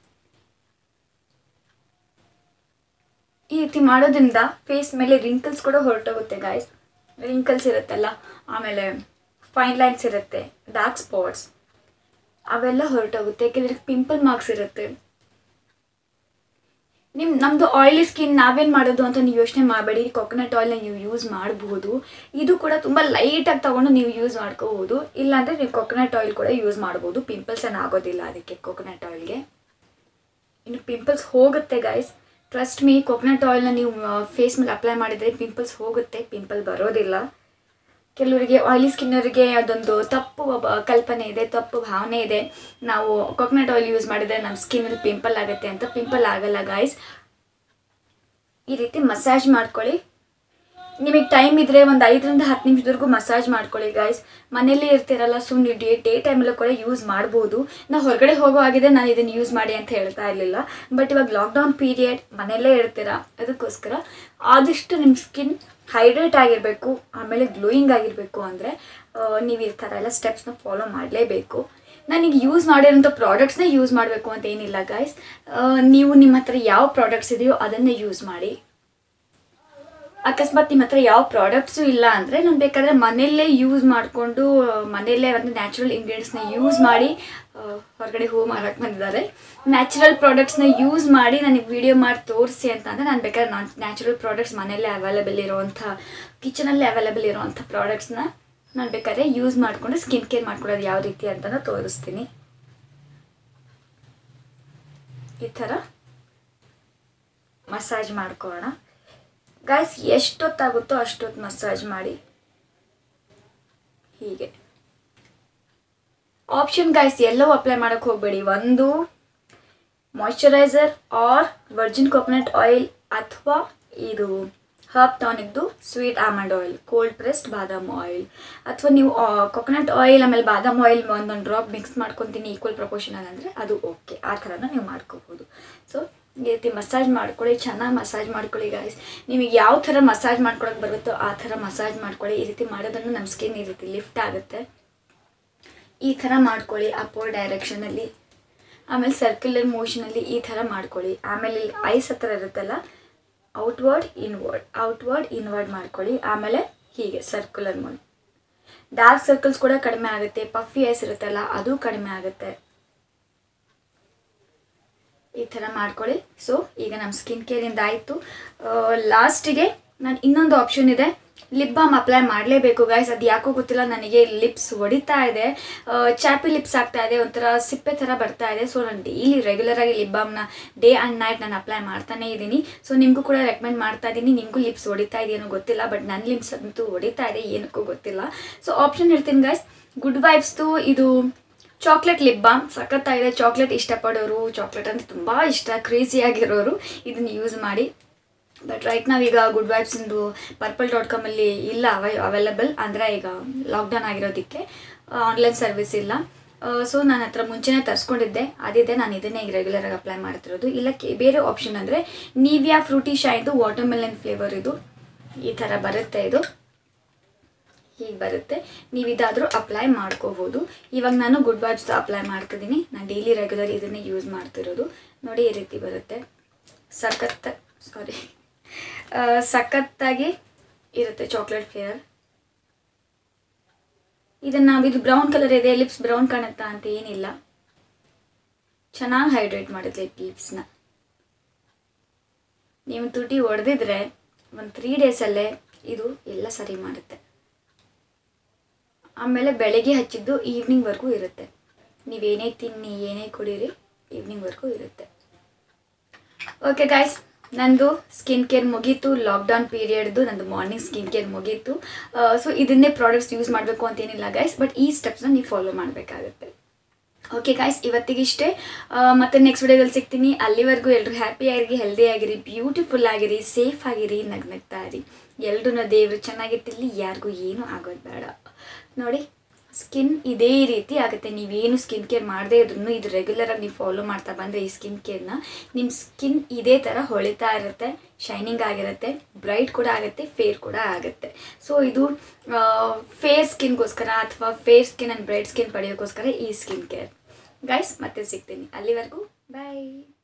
ಈ ರೀತಿ ಮಾಡೋದ್ರಿಂದ ಫೇಸ್ ಮೇಲೆ ರಿಂಕಲ್ಸ್ ಕೂಡ ಹೊರಟೋಗುತ್ತೆ ಗಾಯ್ಸ್ ರಿಂಕಲ್ಸ್ ಇರುತ್ತಲ್ಲ ಆಮೇಲೆ ಫೈನ್ ಲೈನ್ಸ್ ಇರುತ್ತೆ ಡಾರ್ಕ್ ಸ್ಪಾಟ್ಸ್ ಅವೆಲ್ಲ ಹೊರಟೋಗುತ್ತೆ ಕೆಲವ್ರಿಗೆ ಪಿಂಪಲ್ ಮಾರ್ಕ್ಸ್ ಇರುತ್ತೆ ನಿಮ್ಮ ನಮ್ಮದು ಆಯಿಲಿ ಸ್ಕಿನ್ ನಾವೇನು ಮಾಡೋದು ಅಂತ ನೀವು ಯೋಚನೆ ಮಾಡಬೇಡಿ ಕೊಕೊನಟ್ ಆಯಿಲ್ನ ನೀವು ಯೂಸ್ ಮಾಡಬಹುದು ಇದು ಕೂಡ ತುಂಬ ಲೈಟಾಗಿ ತೊಗೊಂಡು ನೀವು ಯೂಸ್ ಮಾಡ್ಕೋಬೋದು ಇಲ್ಲಾಂದರೆ ನೀವು ಕೊಕೊನಟ್ ಆಯಿಲ್ ಕೂಡ ಯೂಸ್ ಮಾಡ್ಬೋದು ಪಿಂಪಲ್ಸ್ ಏನು ಆಗೋದಿಲ್ಲ ಅದಕ್ಕೆ ಕೊಕೊನಟ್ ಆಯಿಲ್ಗೆ ಇನ್ನು ಪಿಂಪಲ್ಸ್ ಹೋಗುತ್ತೆ ಗೈಸ್ ಟ್ರಸ್ಟ್ ಮೀ ಕೊಕೊನಟ್ ಆಯಿಲ್ನ ನೀವು ಫೇಸ್ ಮೇಲೆ ಅಪ್ಲೈ ಮಾಡಿದರೆ ಪಿಂಪಲ್ಸ್ ಹೋಗುತ್ತೆ ಪಿಂಪಲ್ ಬರೋದಿಲ್ಲ ಕೆಲವರಿಗೆ ಆಯಿಲಿ ಸ್ಕಿನ್ನವರಿಗೆ ಅದೊಂದು ತಪ್ಪು ಬ- ಕಲ್ಪನೆ ಇದೆ ತಪ್ಪು ಭಾವನೆ ಇದೆ ನಾವು ಕೊಕೊನಟ್ ಆಯಿಲ್ ಯೂಸ್ ಮಾಡಿದರೆ ನಮ್ಮ ಸ್ಕಿನ್ನಲ್ಲಿ ಪಿಂಪಲ್ ಆಗುತ್ತೆ ಅಂತ ಪಿಂಪಲ್ ಆಗಲ್ಲ ಗಾಯ್ಸ್ ಈ ರೀತಿ ಮಸಾಜ್ ಮಾಡ್ಕೊಳ್ಳಿ ನಿಮಗೆ ಟೈಮ್ ಇದ್ದರೆ ಒಂದು ಐದರಿಂದ ಹತ್ತು ನಿಮಿಷದವರೆಗೂ ಮಸಾಜ್ ಮಾಡ್ಕೊಳ್ಳಿ ಗಾಯ್ಸ್ ಮನೇಲೇ ಇರ್ತೀರಲ್ಲ ಸುಮ್ಮನೆ ಡೇ ಡೇ ಟೈಮಲ್ಲೂ ಕೂಡ ಯೂಸ್ ಮಾಡ್ಬೋದು ನಾವು ಹೊರಗಡೆ ಹೋಗೋ ಆಗಿದೆ ನಾನು ಇದನ್ನು ಯೂಸ್ ಮಾಡಿ ಅಂತ ಹೇಳ್ತಾ ಇರಲಿಲ್ಲ ಬಟ್ ಇವಾಗ ಲಾಕ್ಡೌನ್ ಪೀರಿಯಡ್ ಮನೆಯಲ್ಲೇ ಇರ್ತೀರಾ ಅದಕ್ಕೋಸ್ಕರ ಆದಷ್ಟು ನಿಮ್ಮ ಸ್ಕಿನ್ ಹೈಡ್ರೇಟ್ ಆಗಿರಬೇಕು ಆಮೇಲೆ ಗ್ಲೋಯಿಂಗ್ ಆಗಿರಬೇಕು ಅಂದರೆ ನೀವು ಈ ಥರ ಎಲ್ಲ ಸ್ಟೆಪ್ಸ್ನ ಫಾಲೋ ಮಾಡಲೇಬೇಕು ನನಗೆ ಯೂಸ್ ಮಾಡಿರೋಂಥ ಪ್ರಾಡಕ್ಟ್ಸ್ನೇ ಯೂಸ್ ಮಾಡಬೇಕು ಅಂತ ಏನಿಲ್ಲ ಗಾಯ್ಸ್ ನೀವು ನಿಮ್ಮ ಹತ್ರ ಯಾವ ಪ್ರಾಡಕ್ಟ್ಸ್ ಇದೆಯೋ ಅದನ್ನೇ ಯೂಸ್ ಮಾಡಿ ಅಕಸ್ಮಾತ್ ನಿಮ್ಮ ಹತ್ರ ಯಾವ ಪ್ರಾಡಕ್ಟ್ಸು ಇಲ್ಲ ಅಂದರೆ ನಾನು ಬೇಕಾದರೆ ಮನೆಯಲ್ಲೇ ಯೂಸ್ ಮಾಡಿಕೊಂಡು ಮನೆಯಲ್ಲೇ ಒಂದು ನ್ಯಾಚುರಲ್ ಇಂಗ್ರೀಡಿಯೆಂಟ್ಸ್ನ ಯೂಸ್ ಮಾಡಿ ಆ, ಹೊರಗಡೆ ಹೂ ಮಾರಕ್ಕೆ ಬಂದಿದ್ದಾರೆ ನ್ಯಾಚುರಲ್ ಪ್ರಾಡಕ್ಟ್ಸ್ನ ಯೂಸ್ ಮಾಡಿ ನನಗೆ ವಿಡಿಯೋ ಮಾಡಿ ತೋರಿಸಿ ಅಂತ ಅಂದರೆ ನಾನು ಬೇಕಾದ್ರೆ ನಾನ್ ನ್ಯಾಚುರಲ್ ಪ್ರಾಡಕ್ಟ್ಸ್ ಮನೆಯಲ್ಲೇ ಅವೈಲೇಬಲ್ ಇರೋವಂಥ ಕಿಚನಲ್ಲೇ ಅವೈಲೇಬಲ್ ಇರೋವಂಥ ಪ್ರಾಡಕ್ಟ್ಸ್ನ ನಾನು ಬೇಕಾದ್ರೆ ಯೂಸ್ ಮಾಡಿಕೊಂಡು ಸ್ಕಿನ್ ಕೇರ್ ಮಾಡ್ಕೊಳ್ಳೋದು ಯಾವ ರೀತಿ ಅಂತ ತೋರಿಸ್ತೀನಿ ಈ ಥರ ಮಸಾಜ್ ಮಾಡ್ಕೊಳ್ಳೋಣ ಗಾಯ್ಸ್ ಎಷ್ಟೊತ್ತಾಗುತ್ತೋ ಅಷ್ಟೊತ್ತು ಮಸಾಜ್ ಮಾಡಿ ಹೀಗೆ ಆಪ್ಷನ್ ಗಾಯ್ಸ್ ಎಲ್ಲವೂ ಅಪ್ಲೈ ಮಾಡೋಕ್ಕೆ ಹೋಗಬೇಡಿ ಒಂದು moisturiser or virgin coconut oil ಅಥವಾ ಇದು ಹರ್ಬ್ ಟಾನಿಕ್ದು sweet almond oil cold pressed ಬಾದಾಮ್ ಆಯಿಲ್ ಅಥವಾ ನೀವು ಕೊಕೊನಟ್ ಆಯಿಲ್ ಆಮೇಲೆ ಬಾದಾಮ್ ಆಯಿಲ್ ಒಂದೊಂದು ಡ್ರಾಪ್ ಮಿಕ್ಸ್ ಮಾಡ್ಕೊತೀನಿ ಈಕ್ವಲ್ ಪ್ರಪೋರ್ಷನಲ್ ಅಂದರೆ ಅದು ಓಕೆ ಆ ಥರನೂ ನೀವು ಮಾಡ್ಕೋಬೋದು ಸೊ ಈ ರೀತಿ ಮಸಾಜ್ ಮಾಡ್ಕೊಳ್ಳಿ ಚೆನ್ನಾಗಿ ಮಸಾಜ್ ಮಾಡ್ಕೊಳ್ಳಿ ಗಾಯ್ಸ್ ನಿಮಗೆ ಯಾವ ಥರ ಮಸಾಜ್ ಮಾಡ್ಕೊಳಕ್ಕೆ ಬರುತ್ತೋ ಆ ಥರ ಮಸಾಜ್ ಮಾಡ್ಕೊಳ್ಳಿ ಈ ರೀತಿ ಮಾಡೋದ್ರಿಂದ ನಮ್ಮ ಸ್ಕಿನ್ ಈ ರೀತಿ ಲಿಫ್ಟ್ ಆಗುತ್ತೆ ಈ ಥರ ಮಾಡ್ಕೊಳ್ಳಿ ಅಪೋರ್ ಡೈರೆಕ್ಷನಲ್ಲಿ ಆಮೇಲೆ ಸರ್ಕ್ಯುಲರ್ ಮೋಷನಲ್ಲಿ ಈ ಥರ ಮಾಡ್ಕೊಳ್ಳಿ ಆಮೇಲೆ ಇಲ್ಲಿ ಐಸ್ ಹತ್ರ ಇರುತ್ತಲ್ಲ ಔಟ್ವರ್ಡ್ ಇನ್ವರ್ಡ್ ಔಟ್ವರ್ಡ್ ಇನ್ವರ್ಡ್ ಮಾಡ್ಕೊಳ್ಳಿ ಆಮೇಲೆ ಹೀಗೆ ಸರ್ಕ್ಯುಲರ್ ಮೋಡ್ ಡಾರ್ಕ್ ಸರ್ಕಲ್ಸ್ ಕೂಡ ಕಡಿಮೆ ಆಗುತ್ತೆ ಪಫಿ ಐಸ್ ಇರುತ್ತಲ್ಲ ಅದು ಕಡಿಮೆ ಆಗುತ್ತೆ ಈ ಥರ ಮಾಡ್ಕೊಳ್ಳಿ ಸೊ ಈಗ ನಮ್ಮ ಸ್ಕಿನ್ ಕೇರಿಂದ ಆಯಿತು ಲಾಸ್ಟಿಗೆ ನಾನು ಇನ್ನೊಂದು ಆಪ್ಷನ್ ಇದೆ ಲಿಪ್ ಬಾಮ್ ಅಪ್ಲೈ ಮಾಡಲೇಬೇಕು ಗೈಸ್ ಅದು ಯಾಕೋ ಗೊತ್ತಿಲ್ಲ ನನಗೆ ಲಿಪ್ಸ್ ಹೊಡಿತಾ ಇದೆ ಚಾಪಿ ಲಿಪ್ಸ್ ಆಗ್ತಾ ಇದೆ ಒಂಥರ ಸಿಪ್ಪೆ ಥರ ಬರ್ತಾ ಇದೆ ಸೊ ನಾನು ಡೈಲಿ ರೆಗ್ಯುಲರಾಗಿ ಲಿಪ್ ಬಾಮ್ನ ಡೇ ಆ್ಯಂಡ್ ನೈಟ್ ನಾನು ಅಪ್ಲೈ ಮಾಡ್ತಾನೇ ಇದ್ದೀನಿ ಸೊ ನಿಮಗೂ ಕೂಡ ರೆಕಮೆಂಡ್ ಮಾಡ್ತಾ ಇದ್ದೀನಿ ನಿಮಗೂ ಲಿಪ್ಸ್ ಹೊಡಿತಾ ಇದೆಯೇನೋ ಗೊತ್ತಿಲ್ಲ ಬಟ್ ನನ್ನ ಲಿಪ್ಸ್ ಅಂತೂ ಹೊಡಿತಾ ಇದೆ ಏನಕ್ಕೂ ಗೊತ್ತಿಲ್ಲ ಸೊ ಆಪ್ಷನ್ ಹೇಳ್ತೀನಿ ಗೈಸ್ ಗುಡ್ ವೈಬ್ಸ್ದು ಇದು ಚಾಕ್ಲೇಟ್ ಲಿಪ್ ಬಾಮ್ ಸಖತ್ತಾಗಿದೆ ಚಾಕ್ಲೇಟ್ ಇಷ್ಟಪಡೋರು ಚಾಕ್ಲೇಟ್ ಅಂತ ತುಂಬ ಇಷ್ಟ ಕ್ರೇಜಿಯಾಗಿರೋರು ಇದನ್ನು ಯೂಸ್ ಮಾಡಿ ಬಟ್ ರೈಟ್ ನಾವೀಗ ಗುಡ್ ವೈಬ್ಸಿಂದು ಪರ್ಪಲ್ ಡಾಟ್ ಕಾಮಲ್ಲಿ ಇಲ್ಲ ಅವೈ ಅವೈಲಬಲ್ ಅಂದರೆ ಈಗ ಲಾಕ್ಡೌನ್ ಆಗಿರೋದಕ್ಕೆ ಆನ್ಲೈನ್ ಸರ್ವಿಸ್ ಇಲ್ಲ ಸೊ ನನ್ನ ಹತ್ರ ಮುಂಚೆನೇ ತರಿಸ್ಕೊಂಡಿದ್ದೆ ಅದಿದೆ ನಾನು ಇದನ್ನೇ ಈಗ ರೆಗ್ಯುಲರಾಗಿ ಅಪ್ಲೈ ಮಾಡ್ತಿರೋದು ಇಲ್ಲ ಕೆ ಬೇರೆ ಆಪ್ಷನ್ ಅಂದರೆ ನೀವ್ಯಾ ಫ್ರೂಟಿ ಶೈದು ವಾಟರ್ಮೆಲನ್ ಫ್ಲೇವರ್ ಇದು ಈ ಥರ ಬರುತ್ತೆ ಇದು ಹೀಗೆ ಬರುತ್ತೆ ನೀವು ಇದಾದರೂ ಅಪ್ಲೈ ಮಾಡ್ಕೋಬೋದು ಇವಾಗ ನಾನು ಗುಡ್ ವೈಬ್ಸ್ ಅಪ್ಲೈ ಮಾಡ್ತಿದ್ದೀನಿ ನಾನು ಡೈಲಿ ರೆಗ್ಯುಲರ್ ಇದನ್ನೇ ಯೂಸ್ ಮಾಡ್ತಿರೋದು ನೋಡಿ ಈ ರೀತಿ ಬರುತ್ತೆ ಸಖತ್ ಸಾರಿ ಸಖತ್ತಾಗಿ ಇರುತ್ತೆ ಚಾಕ್ಲೇಟ್ ಫ್ಲೇವರ್ ಇದನ್ನು ಇದು ಬ್ರೌನ್ ಕಲರ್ ಇದೆ ಲಿಪ್ಸ್ ಬ್ರೌನ್ ಕಾಣುತ್ತಾ ಅಂತ ಏನಿಲ್ಲ ಚೆನ್ನಾಗಿ ಹೈಡ್ರೇಟ್ ಮಾಡುತ್ತೆ ಲಿಪ್ಸ್ನ ನೀವು ತುಟಿ ಹೊಡೆದಿದ್ರೆ ಒಂದು ತ್ರೀ ಡೇಸಲ್ಲೇ ಇದು ಎಲ್ಲ ಸರಿ ಮಾಡುತ್ತೆ ಆಮೇಲೆ ಬೆಳಗ್ಗೆ ಹಚ್ಚಿದ್ದು ಈವ್ನಿಂಗ್ವರೆಗೂ ಇರುತ್ತೆ ನೀವೇನೇ ತಿನ್ನಿ ಏನೇ ಕುಡೀರಿ ಈವ್ನಿಂಗ್ವರೆಗೂ ಇರುತ್ತೆ ಓಕೆ ಗಾಯ್ಸ್ ನಂದು ಸ್ಕಿನ್ ಕೇರ್ ಮುಗೀತು ಲಾಕ್ಡೌನ್ ಪೀರಿಯಡ್ದು ನಂದು ಮಾರ್ನಿಂಗ್ ಸ್ಕಿನ್ ಕೇರ್ ಮುಗೀತು ಸೊ ಇದನ್ನೇ ಪ್ರಾಡಕ್ಟ್ಸ್ ಯೂಸ್ ಮಾಡಬೇಕು ಅಂತೇನಿಲ್ಲ ಗೈಸ್ ಬಟ್ ಈ ಸ್ಟೆಪ್ಸ್ನ ನೀವು ಫಾಲೋ ಮಾಡಬೇಕಾಗುತ್ತೆ ಓಕೆ ಗಾಯ್ಸ್ ಇವತ್ತಿಗಿಷ್ಟೇ ಆ, ಮತ್ತೆ ನೆಕ್ಸ್ಟ್ ವಿಡಿಯೋದಲ್ಲಿ ಸಿಗ್ತೀನಿ ಅಲ್ಲಿವರೆಗೂ ಎಲ್ಲರೂ ಹ್ಯಾಪಿ ಆಗಿರಿ ಹೆಲ್ದಿ ಆಗಿರಿ ಬ್ಯೂಟಿಫುಲ್ ಆಗಿರಿ ಸೇಫ್ ಆಗಿರಿ ನಗ್ನಗ್ತಾ ಇರಿ ಎಲ್ರೂ ದೇವರು ಚೆನ್ನಾಗಿಟ್ಟಿರಲಿ ಯಾರಿಗೂ ಏನೂ ಆಗೋದು ಬೇಡ ನೋಡಿ ಸ್ಕಿನ್ ಇದೇ ರೀತಿ ಆಗುತ್ತೆ ನೀವೇನು ಸ್ಕಿನ್ ಕೇರ್ ಮಾಡದೇ ಇದ್ರೂ ಇದು ರೆಗ್ಯುಲರಾಗಿ ನೀವು ಫಾಲೋ ಮಾಡ್ತಾ ಬಂದರೆ ಈ ಸ್ಕಿನ್ ಕೇರ್ನ ನಿಮ್ಮ ಸ್ಕಿನ್ ಇದೇ ಥರ ಹೊಳಿತಾ ಇರುತ್ತೆ ಶೈನಿಂಗ್ ಆಗಿರುತ್ತೆ ಬ್ರೈಟ್ ಕೂಡ ಆಗುತ್ತೆ ಫೇರ್ ಕೂಡ ಆಗುತ್ತೆ ಸೊ ಇದು ಫೇರ್ ಸ್ಕಿನ್ಗೋಸ್ಕರ ಅಥವಾ fair skin and bright skin ಪಡೆಯೋಕ್ಕೋಸ್ಕರ ಈ ಸ್ಕಿನ್ ಕೇರ್ ಗೈಸ್ ಮತ್ತೆ ಸಿಗ್ತೀನಿ ಅಲ್ಲಿವರೆಗೂ ಬಾಯ್